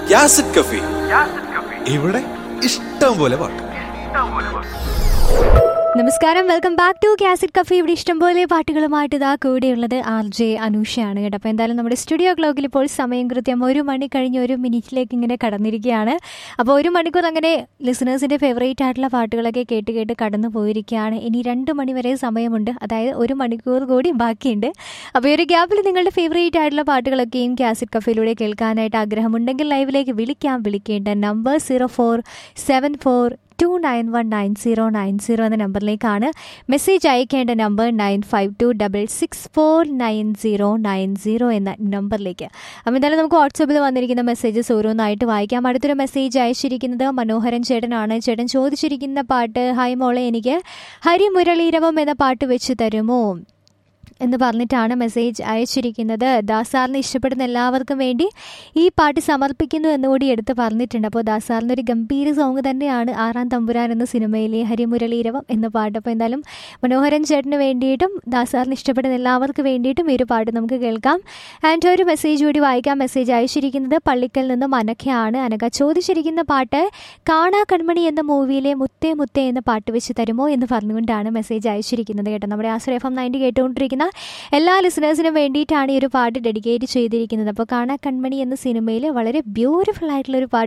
യാസിഡ് കഫി ഇവിടെ ഇഷ്ടം പോലെ പാട്ട് നമസ്കാരം welcome back to cassette cafe ഇവിടെ ഇഷ്ടംപോലെ പാട്ടുകളുമായിട്ട് ഇതാ കൂടെയുള്ളത് ആർ ജെ അനൂഷയാണ് കേട്ടോ അപ്പോൾ എന്തായാലും നമ്മുടെ സ്റ്റുഡിയോ ക്ലോക്കിൽ ഇപ്പോൾ സമയം കൃത്യം ഒരു മണി കഴിഞ്ഞ് ഒരു മിനിറ്റിലേക്ക് ഇങ്ങനെ കടന്നിരിക്കുകയാണ് അപ്പോൾ ഒരു മണിക്കൂർ അങ്ങനെ ലിസണേഴ്സിൻ്റെ ഫേവറേറ്റ് ആയിട്ടുള്ള പാട്ടുകളൊക്കെ കേട്ട് കേട്ട് കടന്നു പോയിരിക്കുകയാണ് ഇനി രണ്ട് മണി വരെ സമയമുണ്ട് അതായത് ഒരു മണിക്കൂർ കൂടി ബാക്കിയുണ്ട് അപ്പോൾ ഈ ഒരു ഗ്യാപ്പിൽ നിങ്ങളുടെ ഫേവറേറ്റ് ആയിട്ടുള്ള പാട്ടുകളൊക്കെയും കാസിറ്റ് കഫയിലൂടെ കേൾക്കാനായിട്ട് ആഗ്രഹമുണ്ടെങ്കിൽ ലൈവിലേക്ക് വിളിക്കാം വിളിക്കേണ്ട number zero four seven four two nine one nine zero nine zero എന്ന നമ്പറിലേക്കാണ് മെസ്സേജ് അയക്കേണ്ട number nine five two double six four nine zero nine zero എന്ന നമ്പറിലേക്ക് അപ്പോൾ എന്തായാലും നമുക്ക് വാട്സപ്പിൽ വന്നിരിക്കുന്ന മെസ്സേജസ് ഓരോന്നായിട്ട് വായിക്കാം അടുത്തൊരു മെസ്സേജ് അയച്ചിരിക്കുന്നത് മനോഹരൻ ചേട്ടനാണ് ചേട്ടൻ ചോദിച്ചിരിക്കുന്ന പാട്ട് ഹായ് മോളെ എനിക്ക് ഹരിമുരളീരവം എന്ന പാട്ട് വെച്ച് തരുമോ എന്ന് പറഞ്ഞിട്ടാണ് മെസ്സേജ് അയച്ചിരിക്കുന്നത് ദാസാറിനെ ഇഷ്ടപ്പെടുന്ന എല്ലാവർക്കും വേണ്ടി ഈ പാട്ട് സമർപ്പിക്കുന്നു എന്നുകൂടി എടുത്ത് പറഞ്ഞിട്ടുണ്ട് അപ്പോൾ ദാസാറിൻ്റെ ഒരു ഗംഭീര സോങ് തന്നെയാണ് ആറാം തമ്പുരാൻ എന്ന സിനിമയിലെ ഹരിമുരളീരവം എന്ന പാട്ട് അപ്പോൾ എന്തായാലും മനോഹരൻ ചേട്ടന് വേണ്ടിയിട്ടും ദാസാറിന് ഇഷ്ടപ്പെടുന്ന എല്ലാവർക്കും വേണ്ടിയിട്ടും ഈ ഒരു പാട്ട് നമുക്ക് കേൾക്കാം ആൻഡ് ഒരു മെസ്സേജ് കൂടി വായിക്കാം മെസ്സേജ് അയച്ചിരിക്കുന്നത് പള്ളിക്കൽ നിന്നും അനഖയാണ് അനഘ ചോദിച്ചിരിക്കുന്ന പാട്ട് കാണാ കൺമണി എന്ന മൂവിയിലെ മുത്തേ മുത്തേ എന്ന പാട്ട് വെച്ച് തരുമോ എന്ന് പറഞ്ഞുകൊണ്ടാണ് മെസ്സേജ് അയച്ചിരിക്കുന്നത് കേട്ടോ നമ്മുടെ ആശ്രയഫം നയൻറ്റി കേട്ടുകൊണ്ടിരിക്കുന്ന എല്ലാ ലിസണേഴ്സിനും വേണ്ടിയിട്ടാണ് ഈ ഒരു പാട്ട് ഡെഡിക്കേറ്റ് ചെയ്തിരിക്കുന്നത് അപ്പോൾ കാണാ കൺമണി എന്ന സിനിമയിൽ വളരെ ബ്യൂട്ടിഫുൾ ആയിട്ടുള്ള ഒരു പാട്ട്